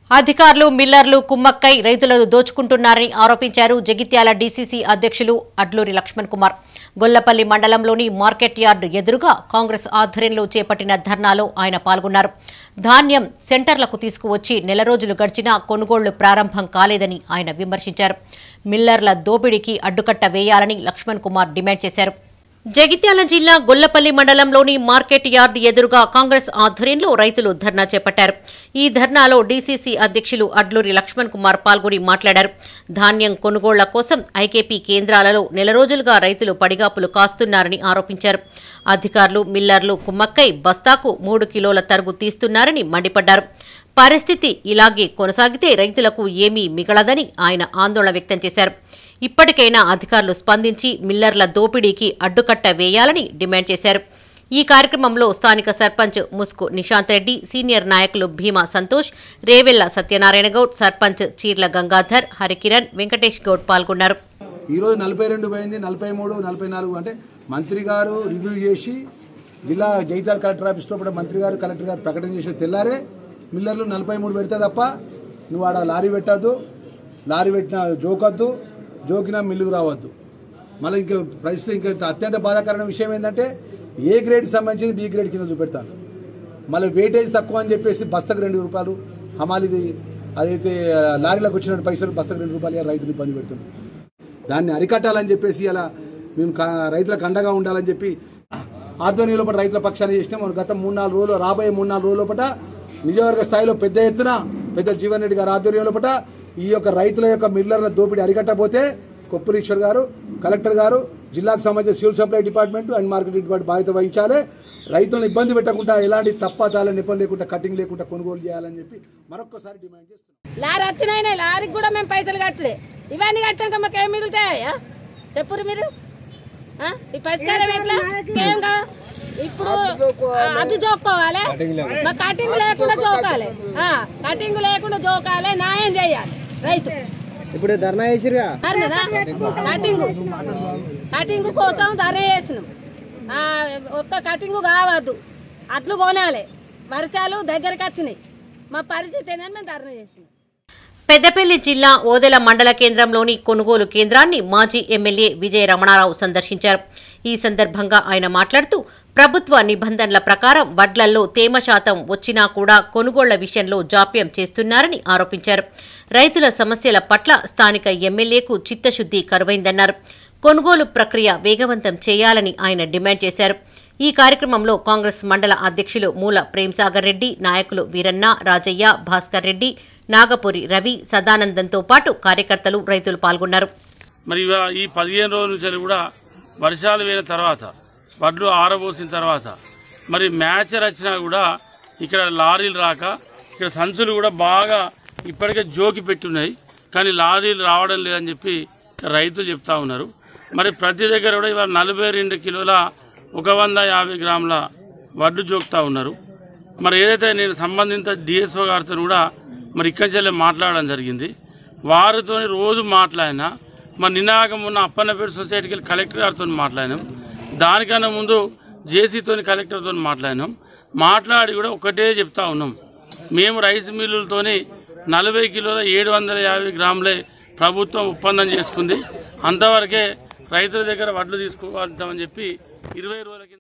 అధికారులు మిల్లర్లు కుమ్మక్కై రైతులను దోచుకుంటున్నారని ఆరోపించారు జగిత్యాల డీసీసీ అధ్యక్షులు అడ్లూరి లక్ష్మణ్ కుమార్ గొల్లపల్లి మండలంలోని మార్కెట్ యార్డు ఎదురుగా కాంగ్రెస్ ఆధ్వర్యంలో చేపట్టిన ధర్నాలో ఆయన పాల్గొన్నారు ధాన్యం సెంటర్లకు తీసుకువచ్చి నెల రోజులు గడిచినా కొనుగోళ్లు ప్రారంభం కాలేదని ఆయన విమర్శించారు మిల్లర్ల దోపిడీకి అడ్డుకట్ట వేయాలని లక్ష్మణ్ కుమార్ డిమాండ్ చేశారు జగిత్యాల జిల్లా గొల్లపల్లి మండలంలోని మార్కెట్ యార్డ్ ఎదురుగా కాంగ్రెస్ ఆధ్వర్యంలో రైతులు ధర్నా చేపట్టారు ఈ ధర్నాలో డీసీసీ అధ్యక్షులు అడ్లూరి లక్ష్మణ్ కుమార్ పాల్గొని మాట్లాడారు ధాన్యం కొనుగోళ్ల కోసం ఐకేపీ కేంద్రాలలో నెల రోజులుగా రైతులు పడిగాపులు కాస్తున్నారని ఆరోపించారు అధికారులు మిల్లర్లు కుమ్మక్కై బస్తాకు మూడు కిలోల తరుగు తీస్తున్నారని మండిపడ్డారు పరిస్థితి ఇలాగే కొనసాగితే రైతులకు ఏమీ మిగలదని ఆయన ఆందోళన వ్యక్తం చేశారు ఇప్పటికైనా అధికారులు స్పందించి మిల్లర్ల దోపిడీకి అడ్డుకట్ట వేయాలని డిమాండ్ చేశారు ఈ కార్యక్రమంలో స్థానిక సర్పంచ్ ముస్కు నిశాంత్ రెడ్డి సీనియర్ నాయకులు భీమా సంతోష్ రేవెల్ల సత్యనారాయణ గౌడ్ సర్పంచ్ చీర్ల గంగాధర్ హరికిరణ్ వెంకటేష్ గౌడ్ పాల్గొన్నారు ఈరోజు నలభై రెండు పోయింది నలభై మూడు నలభై నాలుగు అంటే మంత్రి గారు రివ్యూ చేసి జిల్లా జైతాల్ కలెక్టర్ ఆఫీస్లో కూడా మంత్రి గారు కలెక్టర్ గారు ప్రకటన చేసిన తెల్లారే మిల్లర్లు నలభై మూడు పెడితే తప్ప నువ్వు ఆడ లారీ పెట్టద్దు లారీ పెట్టిన జోకద్దు జోకినా మిల్లుకు రావద్దు మళ్ళీ ఇంకా పరిస్థితి ఇంకా అత్యంత బాధాకరమైన విషయం ఏంటంటే ఏ గ్రేడ్కి సంబంధించింది బి గ్రేడ్ కింద చూపెడతాను మళ్ళీ వెయిటేజ్ తక్కువ అని చెప్పేసి బస్తకు రెండు రూపాయలు హమాలిది అదైతే లారీలకు వచ్చిన పైసలు బస్తకు రెండు రూపాయలు ఇవాళ రైతులు ఇబ్బంది పెడుతుంది దాన్ని అరికట్టాలని చెప్పేసి ఇలా మేము క- రైతులకు అండగా ఉండాలని చెప్పి ఆధ్వర్యంలో పట్ల రైతుల పక్షాన్ని చేసినాం మనం గత మూడు నాలుగు రోజులు రాబోయే మూడు నాలుగు రోజుల పట నిజవర్గ స్థాయిలో పెద్ద ఎత్తున పెద్ద జీవన్ రెడ్డి గారి ఆధ్వర్యంలో పట ఈ యొక్క రైతుల యొక్క మిల్లర్ల దోపిడీ అరికట్టబోతే కొప్పురీశ్వర్ గారు కలెక్టర్ గారు జిల్లాకు సంబంధించిన civil supply department and marketing department బాధ్యత వహించాలి రైతులను ఇబ్బంది పెట్టకుండా ఎలాంటి తప్పతాల నిపం లేకుండా కటింగ్ లేకుండా కొనుగోలు చేయాలని చెప్పి మరొక్కసారి డిమాండ్ చేస్తున్నాం లారీ వచ్చినాయినా లారీకి కూడా మేము పైసలు కట్టలే ఇవన్నీ కట్టాక మాకు ఏం మిగులుతాయా చెప్పురు మీరు ఆ? ఈ పరిష్కారం ఎట్లా ఏం కాదు ఇప్పుడు ఆ, అది జోక్కోవాలి మా కటింగ్ లేకుండా జోకాలి ఆ, కటింగ్ లేకుండా జోకాలి న్యాయం చేయాలి రైతు ఇప్పుడు ధర్నా చేసిరుగా అర్థనా? కటింగ్ కటింగ్ కోసం ధర చేసినాం ఆ, ఒక్క కటింగ్ కావద్దు అట్లు కొనాలి వర్షాలు దగ్గరికి వచ్చినాయి మా పరిస్థితి ఏంటని మేము ధర్నా చేసినాం పెద్దపల్లి జిల్లా ఓదెల మండల కేంద్రంలోని కొనుగోలు కేంద్రాన్ని మాజీ ఎమ్మెల్యే విజయ రమణారావు సందర్శించారు ఈ సందర్భంగా ఆయన మాట్లాడుతూ ప్రభుత్వ నిబంధనల ప్రకారం వడ్లల్లో తేమ శాతం వచ్చినా కూడా కొనుగోళ్ల విషయంలో జాప్యం చేస్తున్నారని ఆరోపించారు రైతుల సమస్యల పట్ల స్థానిక ఎమ్మెల్యేకు చిత్తశుద్ధి కరువైందన్నారు కొనుగోలు ప్రక్రియ వేగవంతం చేయాలని ఆయన డిమాండ్ చేశారు ఈ కార్యక్రమంలో కాంగ్రెస్ మండల అధ్యక్షులు మూల ప్రేమ్సాగర్ రెడ్డి నాయకులు వీరన్న రాజయ్య భాస్కర్ రెడ్డి నాగపురి రవి సదానందంతో పాటు కార్యకర్తలు రైతులు పాల్గొన్నారు మరి ఇవా- ఈ పదిహేను రోజుల నుంచి కూడా వర్షాలు పోయిన తర్వాత వడ్లు ఆరబోసిన తర్వాత మరి మ్యాచర్ వచ్చినా కూడా ఇక్కడ లారీలు రాక ఇక్కడ సంచులు కూడా బాగా ఇప్పటికే జోకి పెట్టున్నాయి కానీ లారీలు రావడం లేదని చెప్పి రైతులు చెప్తా ఉన్నారు మరి ప్రతి దగ్గర కూడా ఇవాళ నలభై రెండు కిలోల ఒక వంద యాభై గ్రాముల వడ్లు జోకుతా ఉన్నారు మరి ఏదైతే నేను సంబంధిత డిఎస్ఓ గారితో కూడా మరి ఇక్కడి నుంచే మాట్లాడడం జరిగింది వారితో రోజు మాట్లాడినా మరి నినాక మొన్న అప్పన్నపేట సొసైటీకి వెళ్ళి కలెక్టర్ గారితో మాట్లాడినాం దానికన్నా ముందు జేసీతో కలెక్టర్తో మాట్లాడినాం మాట్లాడి కూడా ఒకటే చెప్తా ఉన్నాం మేము రైస్ మిల్లులతోని నలభై కిలోల ఏడు వందల యాభై గ్రాములే ప్రభుత్వం ఒప్పందం చేసుకుంది అంతవరకే రైతుల దగ్గర వడ్లు తీసుకోవాలని చెప్పి ఇరవై రోజుల కింద